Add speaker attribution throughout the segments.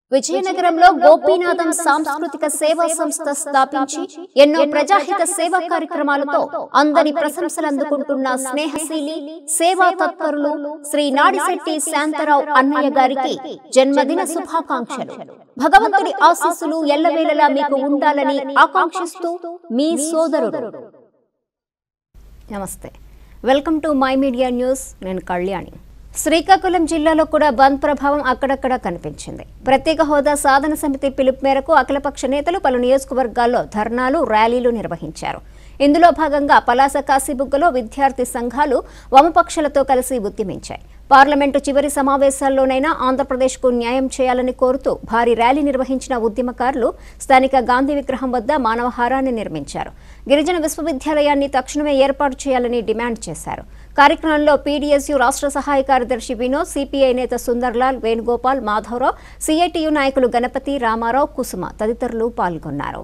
Speaker 1: విజయనగరంలో గోపీనాథం సాంస్కృతిక సేవా సంస్థ స్థాపించి ఎన్నో ప్రజాహిత సేవా కార్యక్రమాలతో అందరి ప్రశంసలు అందుకుంటున్న స్నేహశీలి సేవా తత్పరులు శ్రీ నాడిశెట్టి శాంతరావు అన్నయ్య గారికి జన్మదిన శుభాకాంక్షలు భగవంతుడి ఆశీస్సులు ఎల్లవేళలా మీకు ఉండాలని ఆకాంక్షిస్తూ మీ సోదరుడు నమస్తే welcome to my media news నేను కళ్యాణి శ్రీకాకుళం జిల్లాలో కూడా బంద్ ప్రభావం అక్కడక్కడ కనిపించింది ప్రత్యేక హోదా సాధన సమితి పిలుపు మేరకు అఖిలపక్ష నేతలు పలు నియోజకవర్గాల్లో ధర్నాలు ర్యాలీలు నిర్వహించారు ఇందులో భాగంగా పలాస కాశీబుగ్గలో విద్యార్థి సంఘాలు వామపక్షాలతో కలిసి ఉద్యమించాయి పార్లమెంటు చివరి సమావేశాల్లోనైనా ఆంధ్రప్రదేశ్కు న్యాయం చేయాలని కోరుతూ భారీ ర్యాలీ నిర్వహించిన ఉద్యమకారులు స్థానిక గాంధీ విగ్రహం వద్ద మానవహారాన్ని నిర్మించారు గిరిజన విశ్వవిద్యాలయాన్ని తక్షణమే ఏర్పాటు చేయాలని డిమాండ్ చేశారు కార్యక్రమంలో పీడీఎస్యు రాష్ట్ర సహాయ కార్యదర్శి వినోద్ సిపిఐ నేత సుందర్లాల్ వేణుగోపాల్ మాధవరావు సిఐటియు నాయకులు గణపతి రామారావు కుసుమ తదితరులు పాల్గొన్నారు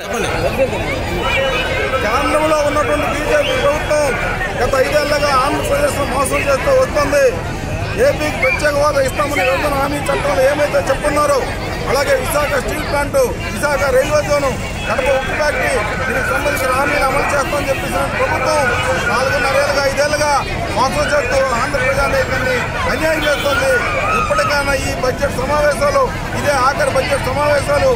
Speaker 2: కేంద్రంలో ఉన్నటువంటి బీజేపీ ప్రభుత్వం గత ఐదేళ్లుగా ఆంధ్రప్రదేశ్ను మోసం చేస్తూ వస్తుంది ఏపీకి ప్రత్యేక హోదా ఇస్తామని విభజన హామీ చట్టంలో ఏమైతే చెప్తున్నారో అలాగే Visakha steel plant Visakha railway zone Kadapa ఉక్కు ఫ్యాక్టరీ దీనికి సంబంధించిన హామీలు అమలు చేస్తామని చెప్పేసిన ప్రభుత్వం నాలుగున్నరేళ్ళుగా ఐదేళ్లుగా మోసం చేస్తూ ఆంధ్ర ప్రజానీకాన్ని అన్యాయం చేస్తుంది ఇప్పటికైనా ఈ బడ్జెట్ సమావేశాలు ఇదే ఆఖరి బడ్జెట్ సమావేశాలు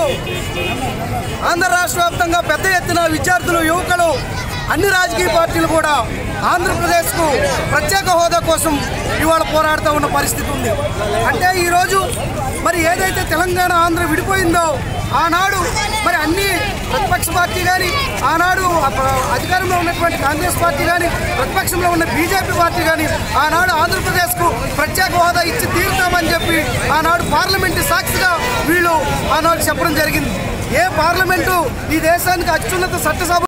Speaker 3: ఆంధ్ర రాష్ట్ర వ్యాప్తంగా పెద్ద ఎత్తున విద్యార్థులు యువకులు అన్ని రాజకీయ పార్టీలు కూడా ఆంధ్రప్రదేశ్కు ప్రత్యేక హోదా కోసం ఇవాళ పోరాడుతూ ఉన్న పరిస్థితి ఉంది అంటే ఈరోజు మరి ఏదైతే తెలంగాణ ఆంధ్ర విడిపోయిందో ఆనాడు మరి అన్ని ప్రతిపక్ష పార్టీ కానీ ఆనాడు అప- అధికారంలో ఉన్నటువంటి కాంగ్రెస్ పార్టీ కానీ ప్రతిపక్షంలో ఉన్న బీజేపీ పార్టీ కానీ ఆనాడు ఆంధ్రప్రదేశ్కు ప్రత్యేక హోదా ఇచ్చి తీరుతామని చెప్పి ఆనాడు పార్లమెంటు సాక్షిగా వీళ్ళు ఆనాడు చెప్పడం జరిగింది ఏ పార్లమెంటు ఈ దేశానికి అత్యున్నత చట్టసభ